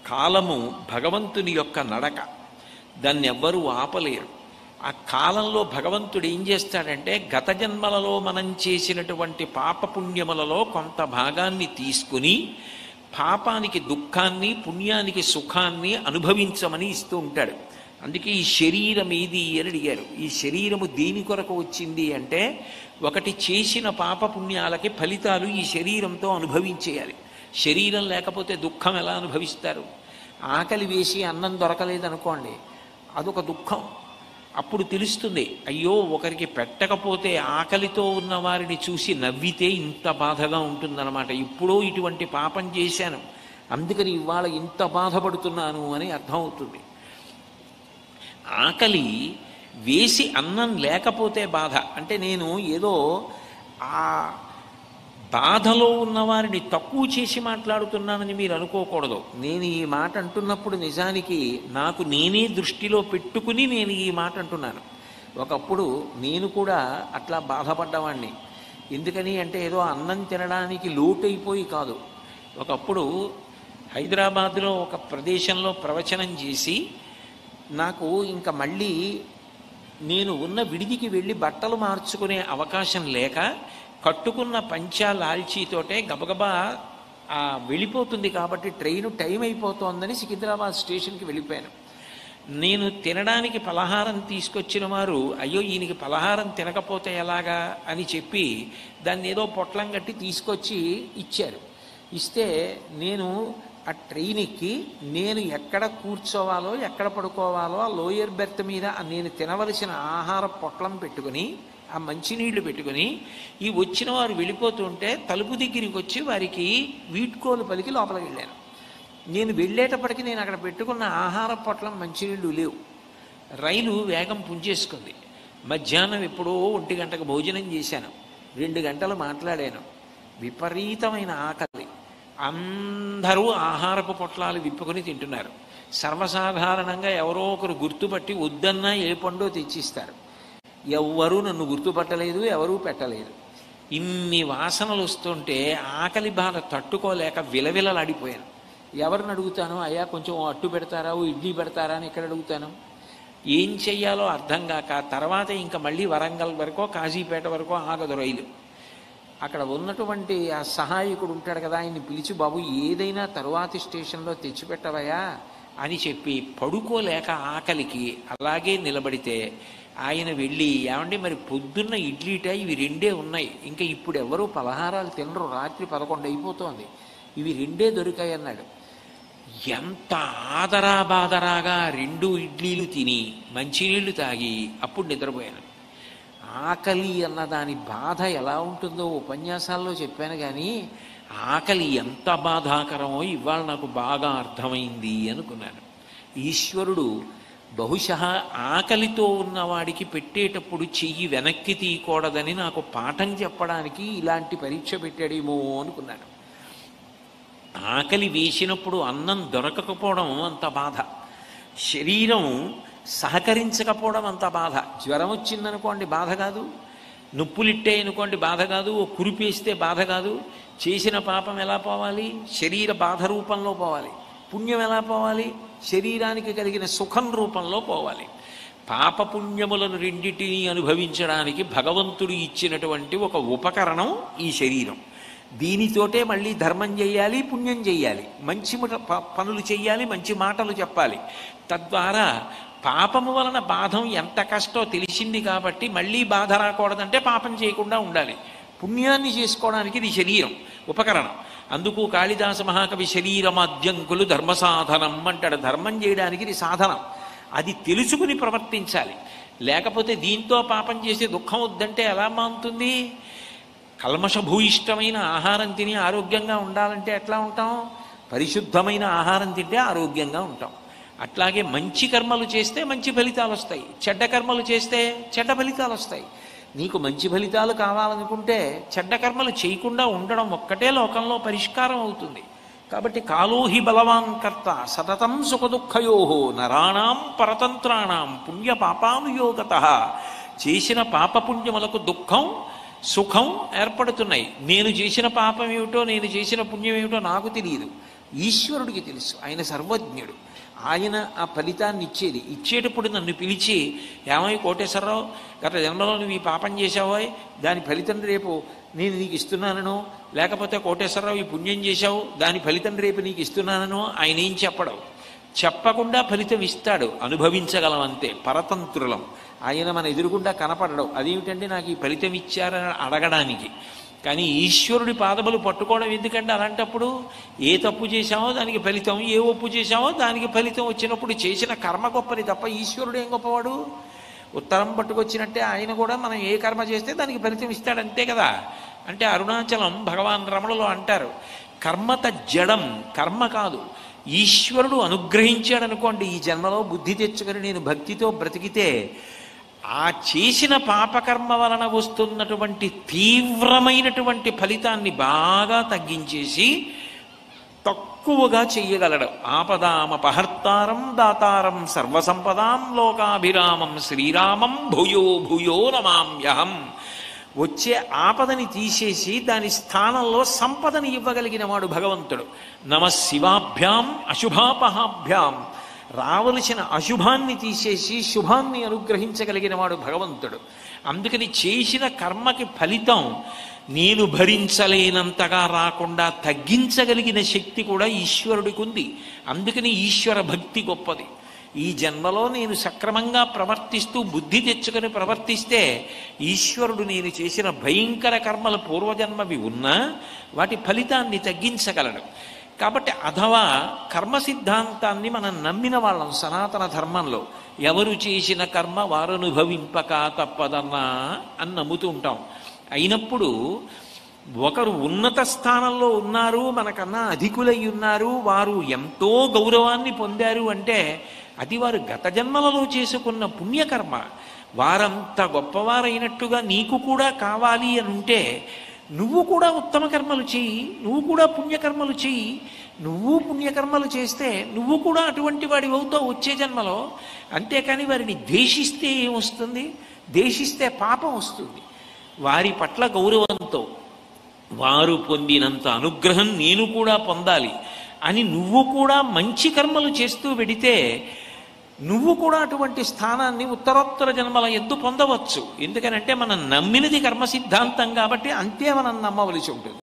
కాలము భగవంతుని యొక్క నడక దాన్ని ఎవ్వరూ ఆపలేరు ఆ కాలంలో భగవంతుడు ఏం చేస్తాడంటే గత జన్మలలో మనం చేసినటువంటి పాపపుణ్యములలో కొంత భాగాన్ని తీసుకుని పాపానికి దుఃఖాన్ని పుణ్యానికి సుఖాన్ని అనుభవించమని ఇస్తూ ఉంటాడు అందుకే ఈ శరీరం ఏది అని అడిగారు ఈ శరీరము దేని కొరకు వచ్చింది అంటే ఒకటి చేసిన పాపపుణ్యాలకి ఫలితాలు ఈ శరీరంతో అనుభవించేయాలి శరీరం లేకపోతే దుఃఖం ఎలా అనుభవిస్తారు ఆకలి వేసి అన్నం దొరకలేదనుకోండి అదొక దుఃఖం అప్పుడు తెలుస్తుంది అయ్యో ఒకరికి పెట్టకపోతే ఆకలితో ఉన్న వారిని చూసి నవ్వితే ఇంత బాధగా ఉంటుందన్నమాట ఇప్పుడో ఇటువంటి పాపం చేశాను అందుకని ఇవాళ ఇంత బాధపడుతున్నాను అని అర్థమవుతుంది ఆకలి వేసి అన్నం లేకపోతే బాధ అంటే నేను ఏదో ఆ బాధలో ఉన్న వారిని తక్కువ చేసి మాట్లాడుతున్నానని మీరు అనుకోకూడదు నేను ఈ మాట అంటున్నప్పుడు నిజానికి నాకు నేనే దృష్టిలో పెట్టుకుని నేను ఈ మాట అంటున్నాను ఒకప్పుడు నేను కూడా అట్లా బాధపడ్డవాణ్ణి ఎందుకని అంటే ఏదో అన్నం తినడానికి లోటైపోయి కాదు ఒకప్పుడు హైదరాబాద్లో ఒక ప్రదేశంలో ప్రవచనం చేసి నాకు ఇంకా మళ్ళీ నేను ఉన్న విడిదికి వెళ్ళి బట్టలు మార్చుకునే అవకాశం లేక కట్టుకున్న పంచా లాల్చీతోటే గబగబా ఆ వెళ్ళిపోతుంది కాబట్టి ట్రైన్ టైం అయిపోతోందని సికింద్రాబాద్ స్టేషన్కి వెళ్ళిపోయాను నేను తినడానికి పలహారం తీసుకొచ్చిన వారు అయ్యో ఈయనకి పలహారం తినకపోతే ఎలాగా అని చెప్పి దాన్ని ఏదో పొట్లం కట్టి తీసుకొచ్చి ఇచ్చారు ఇస్తే నేను ఆ ట్రైన్ ఎక్కి నేను ఎక్కడ కూర్చోవాలో ఎక్కడ పడుకోవాలో ఆ లోయర్ బెర్త్ మీద ఆ నేను తినవలసిన ఆహార పొట్లం పెట్టుకుని ఆ మంచినీళ్లు పెట్టుకుని ఈ వచ్చిన వారు వెళ్ళిపోతుంటే తలుపు దగ్గరికి వచ్చి వారికి వీడ్కోలు పలికి లోపలికి వెళ్ళాను నేను వెళ్ళేటప్పటికి నేను అక్కడ పెట్టుకున్న ఆహార పొట్లం మంచినీళ్ళు లేవు రైలు వేగం పుంజేసుకుంది మధ్యాహ్నం ఎప్పుడో ఒంటి గంటకు భోజనం చేశాను రెండు గంటలు మాట్లాడాను విపరీతమైన ఆకలి అందరూ ఆహారపు పొట్లాలు విప్పుకొని తింటున్నారు సర్వసాధారణంగా ఎవరో ఒకరు గుర్తుపట్టి వద్దన్నా ఏ పండో తెచ్చిస్తారు ఎవ్వరూ నన్ను గుర్తుపట్టలేదు ఎవరూ పెట్టలేదు ఇన్ని వాసనలు వస్తుంటే ఆకలి బాధ తట్టుకోలేక విలవిలలాడిపోయాను ఎవరిని అడుగుతాను అయ్యా కొంచెం ఓ అట్టు పెడతారా ఓ ఇడ్లీ పెడతారా అని ఎక్కడ అడుగుతాను ఏం చెయ్యాలో అర్థం కాక తర్వాత ఇంకా మళ్ళీ వరంగల్ వరకో కాజీపేట వరకో ఆగదు రైలు అక్కడ ఉన్నటువంటి ఆ సహాయకుడు ఉంటాడు కదా ఆయన్ని పిలిచి బాబు ఏదైనా తరువాతి స్టేషన్లో తెచ్చిపెట్టవయా అని చెప్పి పడుకోలేక ఆకలికి అలాగే నిలబడితే ఆయన వెళ్ళి ఏమండి మరి పొద్దున్న ఇడ్లీట ఇవి రెండే ఉన్నాయి ఇంకా ఇప్పుడు ఎవరూ పలహారాలు తినరు రాత్రి పదకొండు అయిపోతోంది ఇవి రెండే దొరికాయి అన్నాడు ఎంత ఆదరాబాదరాగా రెండు ఇడ్లీలు తిని మంచినీళ్లు తాగి అప్పుడు నిద్రపోయాను ఆకలి అన్న దాని బాధ ఎలా ఉంటుందో ఉపన్యాసాల్లో చెప్పాను కానీ ఆకలి ఎంత బాధాకరమో ఇవాళ నాకు బాగా అర్థమైంది అనుకున్నాను ఈశ్వరుడు బహుశः ఆకలితో ఉన్నవాడికి పెట్టేటప్పుడు చెయ్యి వెనక్కి తీయకూడదని నాకు పాఠం చెప్పడానికి ఇలాంటి పరీక్ష పెట్టాడేమో అనుకున్నాను ఆకలి వేసినప్పుడు అన్నం దొరకకపోవడం అంత బాధ శరీరం సహకరించకపోవడం అంత బాధ జ్వరం వచ్చిందనుకోండి బాధ కాదు నొప్పులిట్టే అనుకోండి బాధ కాదు ఓ కురిపేస్తే బాధ కాదు చేసిన పాపం ఎలా పోవాలి శరీర బాధ రూపంలో పోవాలి పుణ్యం ఎలా పోవాలి శరీరానికి కలిగిన సుఖం రూపంలో పోవాలి పాపపుణ్యములను రెండింటినీ అనుభవించడానికి భగవంతుడు ఇచ్చినటువంటి ఒక ఉపకరణం ఈ శరీరం దీనితోటే మళ్ళీ ధర్మం చేయాలి పుణ్యం చేయాలి మంచి ముట- ప- పనులు చేయాలి మంచి మాటలు చెప్పాలి తద్వారా పాపము వలన బాధం ఎంత కష్టో తెలిసింది కాబట్టి మళ్ళీ బాధ రాకూడదంటే పాపం చేయకుండా ఉండాలి పుణ్యాన్ని చేసుకోవడానికి ఇది శరీరం ఉపకరణం అందుకు కాళిదాస మహాకవి శరీరమాద్యంకులు ధర్మ సాధనం అంటాడు ధర్మం చేయడానికి ఇది సాధనం అది తెలుసుకుని ప్రవర్తించాలి లేకపోతే దీంతో పాపం చేసి దుఃఖం వద్దంటే ఎలా మానుతుంది కల్మషభూయిష్టమైన ఆహారం తిని ఆరోగ్యంగా ఉండాలంటే ఎట్లా ఉంటాం పరిశుద్ధమైన ఆహారం తింటే ఆరోగ్యంగా ఉంటాం అట్లాగే మంచి కర్మలు చేస్తే మంచి ఫలితాలు వస్తాయి చెడ్డ కర్మలు చేస్తే చెడ్డ ఫలితాలు వస్తాయి నీకు మంచి ఫలితాలు కావాలనుకుంటే చెడ్డ కర్మలు చేయకుండా ఉండడం ఒక్కటే లోకంలో పరిష్కారం అవుతుంది కాబట్టి కాలోహి బలవాన్ కర్త సతతం సుఖదుఃఖయో నరాణాం పరతంత్రాణం పుణ్య పాపానుయోగత చేసిన పాపపుణ్యములకు దుఃఖం సుఖం ఏర్పడుతున్నాయి నేను చేసిన పాపం ఏమిటో నేను చేసిన పుణ్యం ఏమిటో నాకు తెలియదు ఈశ్వరుడికి తెలుసు ఆయన సర్వజ్ఞుడు ఆయన ఆ ఫలితాన్ని ఇచ్చేది ఇచ్చేటప్పుడు నన్ను పిలిచి ఏమై కోటేశ్వరరావు గత జన్మలో నువ్వు ఈ పాపం చేశావో దాని ఫలితం రేపు నేను నీకు ఇస్తున్నానను లేకపోతే కోటేశ్వరరావు ఈ పుణ్యం చేశావు దాని ఫలితం రేపు నీకు ఇస్తున్నానను ఆయన ఏం చెప్పడం చెప్పకుండా ఫలితం ఇస్తాడు అనుభవించగలం అంతే పరతంత్రులం ఆయన మన ఎదురుగుండా కనపడడం అదేమిటంటే నాకు ఈ ఫలితం ఇచ్చారని అడగడానికి కానీ ఈశ్వరుడి పాదములు పట్టుకోవడం ఎందుకంటే అలాంటప్పుడు ఏ తప్పు చేశామో దానికి ఫలితం ఏ ఒప్పు చేశామో దానికి ఫలితం వచ్చినప్పుడు చేసిన కర్మ గొప్పని తప్ప ఈశ్వరుడు ఏం గొప్పవాడు ఉత్తరం పట్టుకొచ్చినట్టే ఆయన కూడా మనం ఏ కర్మ చేస్తే దానికి ఫలితం ఇస్తాడు అంతే కదా అంటే అరుణాచలం భగవాన్ రమణలో అంటారు కర్మత జడం కర్మ కాదు ఈశ్వరుడు అనుగ్రహించాడు అనుకోండి ఈ జన్మలో బుద్ధి తెచ్చుకొని నేను భక్తితో బ్రతికితే ఆ చేసిన పాపకర్మ వలన వస్తున్నటువంటి తీవ్రమైనటువంటి ఫలితాన్ని బాగా తగ్గించేసి తక్కువగా చెయ్యగలడు ఆపదామపహర్తారం దాతారం సర్వసంపదాం లోకాభిరామం శ్రీరామం భూయో భూయో నమామ్యహం వచ్చే ఆపదని తీసేసి దాని స్థానంలో సంపదని ఇవ్వగలిగిన వాడు భగవంతుడు నమ శివాభ్యాం అశుభాపహాభ్యాం రావలసిన అశుభాన్ని తీసేసి శుభాన్ని అనుగ్రహించగలిగిన వాడు భగవంతుడు అందుకని చేసిన కర్మకి ఫలితం నేను భరించలేనంతగా రాకుండా తగ్గించగలిగిన శక్తి కూడా ఈశ్వరుడికి ఉంది అందుకని ఈశ్వర భక్తి గొప్పది ఈ జన్మలో నేను సక్రమంగా ప్రవర్తిస్తూ బుద్ధి తెచ్చుకొని ప్రవర్తిస్తే ఈశ్వరుడు నేను చేసిన భయంకర కర్మల పూర్వజన్మవి ఉన్నా వాటి ఫలితాన్ని తగ్గించగలడు కాబట్టి అథవా కర్మ సిద్ధాంతాన్ని మనం నమ్మిన వాళ్ళం సనాతన ధర్మంలో ఎవరు చేసిన కర్మ వారు అనుభవింపక తప్పదన్నా అని నమ్ముతూ ఉంటాం అయినప్పుడు ఒకరు ఉన్నత స్థానంలో ఉన్నారు మనకన్నా అధికులై ఉన్నారు వారు ఎంతో గౌరవాన్ని పొందారు అంటే అది వారు గత జన్మలలో చేసుకున్న పుణ్యకర్మ వారంత గొప్పవారైనట్టుగా నీకు కూడా కావాలి అని ఉంటే నువ్వు కూడా ఉత్తమ కర్మలు చెయ్యి నువ్వు కూడా పుణ్యకర్మలు చెయ్యి నువ్వు పుణ్యకర్మలు చేస్తే నువ్వు కూడా అటువంటి వాడి అవుతావు వచ్చే జన్మలో అంతేకాని వారిని ద్వేషిస్తే ఏమొస్తుంది ద్వేషిస్తే పాపం వస్తుంది వారి పట్ల గౌరవంతో వారు పొందినంత అనుగ్రహం నేను కూడా పొందాలి అని నువ్వు కూడా మంచి కర్మలు చేస్తూ వెడితే నువ్వు కూడా అటువంటి స్థానాన్ని ఉత్తరోత్తర జన్మల ఎద్దు పొందవచ్చు ఎందుకనంటే మనం నమ్మినది కర్మ సిద్ధాంతం కాబట్టి అంతే మనం నమ్మవలసి ఉంటుంది